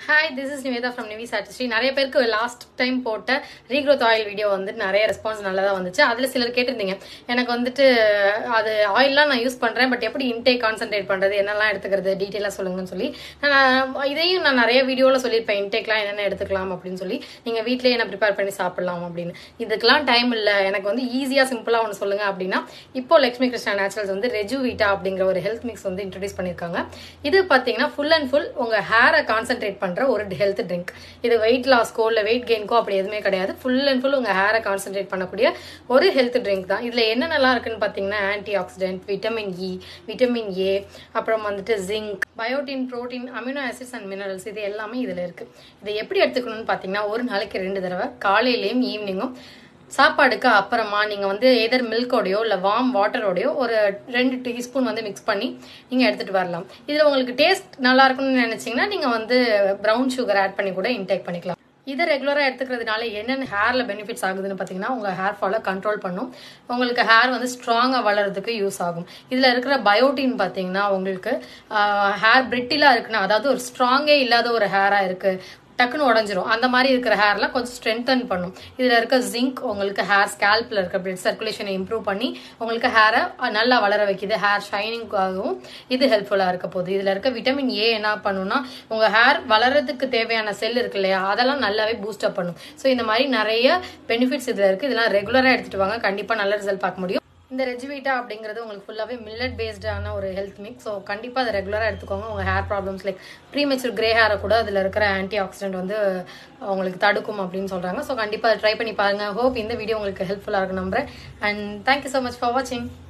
hi this is Nivetha from Nivi சாட்டிஸ்ட்ரி நிறைய பேருக்கு லாஸ்ட் டைம் போட்ட ரீக்ரோத் ஆயில் வீடியோ வந்து நிறைய ரெஸ்பான்ஸ் நல்லதா வந்துச்சு அதில் சிலர் கேட்டிருந்தீங்க எனக்கு வந்துட்டு அது ஆயில்லாம் நான் யூஸ் பண்ணுறேன் பட் எப்படி இன்டேக் கான்சென்ட்ரேட் பண்ணுறது என்னெல்லாம் எடுத்துக்கிறது டீட்டெயிலாக சொல்லுங்கன்னு சொல்லி நான் இதையும் நான் நிறைய வீடியோவில் சொல்லியிருப்பேன் இன்டேக்லாம் என்னென்ன எடுத்துக்கலாம் அப்படின்னு சொல்லி நீங்கள் வீட்டிலேயே என்ன ப்ரிப்பேர் பண்ணி சாப்பிடலாம் அப்படின்னு இதுக்கெல்லாம் டைம் இல்லை எனக்கு வந்து ஈஸியாக சிம்பிளாக ஒன்று சொல்லுங்க அப்படின்னா இப்போ லக்ஷ்மி கிருஷ்ணா நேச்சுரல்ஸ் வந்து ரெஜு வீட்டா அப்படிங்கிற ஒரு ஹெல்த் மிக்ஸ் வந்து இன்ட்ரடியூஸ் பண்ணியிருக்காங்க இது பார்த்தீங்கன்னா ஃபுல் அண்ட் ஃபுல் உங்கள் ஹேரை கான்சென்ட்ரேட் பண்ணுற ஒரு ஹெல்த் ட்ரிங்க் இது வெயிட் லாஸ்க்கோ இல்லை வெயிட் கெயின்க்கோ அப்படி எதுவுமே கிடையாது ஃபுல் அண்ட் ஃபுல் உங்கள் ஹேரை கான்சென்ட்ரேட் பண்ணக்கூடிய ஒரு ஹெல்த் ட்ரிங்க் தான் இதில் என்னென்னலாம் இருக்குன்னு பார்த்தீங்கன்னா antioxidant vitamin E vitamin A அப்புறம் வந்துட்டு zinc biotin protein amino acids and minerals இது எல்லாமே இதில் இருக்குது இதை எப்படி எடுத்துக்கணும்னு பார்த்தீங்கன்னா ஒரு நாளைக்கு ரெண்டு தடவை காலையிலையும் ஈவினிங்கும் சாப்பாடுக்கு அப்புறமா நீங்கள் வந்து எதர் மில்கோடையோ இல்லை வார்ம் வாட்டரோடையோ ஒரு ரெண்டு டீஸ்பூன் வந்து மிக்ஸ் பண்ணி நீங்கள் எடுத்துகிட்டு வரலாம் இதில் உங்களுக்கு டேஸ்ட் நல்லா இருக்கும்னு நினச்சிங்கன்னா நீங்கள் வந்து ப்ரௌன் சுகர் ஆட் பண்ணி கூட இன்டேக் பண்ணிக்கலாம் இதை ரெகுலராக எடுத்துக்கிறதுனால என்னென்ன ஹேரில் பெனிஃபிட்ஸ் ஆகுதுன்னு பார்த்தீங்கன்னா உங்கள் ஹேர் ஃபாலை கண்ட்ரோல் பண்ணும் உங்களுக்கு ஹேர் வந்து ஸ்ட்ராங்காக வளர்கிறதுக்கு யூஸ் ஆகும் இதில் இருக்கிற பயோட்டின் பார்த்தீங்கன்னா உங்களுக்கு ஹேர் பிரிட்டிலாக இருக்குன்னா அதாவது ஒரு ஸ்ட்ராங்கே இல்லாத ஒரு ஹேராக இருக்குது டக்குன்னு உடஞ்சிரும் அந்த மாதிரி இருக்கிற ஹேர்லாம் கொஞ்சம் ஸ்ட்ரென்தன் பண்ணும் இதில் இருக்க ஜிங்க் உங்களுக்கு ஹேர் ஸ்கேல்பில் இருக்க பிளட் சர்க்குலேஷனை இம்ப்ரூவ் பண்ணி உங்களுக்கு ஹேரை நல்லா வளர வைக்குது ஹேர் ஷைனிங்காகவும் இது ஹெல்ப்ஃபுல்லாக இருக்க போகுது இதில் இருக்க விட்டமின் ஏ என்ன பண்ணுன்னா உங்கள் ஹேர் வளர்கிறதுக்கு தேவையான செல் இருக்கு இல்லையா அதெல்லாம் நல்லாவே பூஸ்டப் பண்ணும் ஸோ இந்த மாதிரி நிறைய பெனிஃபிட்ஸ் இதில் இருக்குது இதெல்லாம் ரெகுலராக எடுத்துகிட்டு வாங்க கண்டிப்பாக நல்ல ரிசல்ட் பார்க்க முடியும் இந்த ரெஜிவீட்டா அப்படிங்கிறது உங்களுக்கு ஃபுல்லாகவே மில்லட் பேஸ்டான ஒரு ஹெல்த் மிக்ஸ் ஸோ கண்டிப்பாக அதை ரெகுலராக எடுத்துக்கோங்க உங்கள் hair problems like premature grey ஹேரை கூட அதில் இருக்கிற ஆன்டி ஆக்சிடென்ட் வந்து உங்களுக்கு தடுக்கும் அப்படின்னு சொல்கிறாங்க ஸோ கண்டிப்பாக அதை ட்ரை பண்ணி பாருங்கள் ஹோப் இந்த வீடியோ உங்களுக்கு ஹெல்ப்ஃபுல்லாக இருக்கும் நம்புறேன் and thank you so much for வாட்சிங்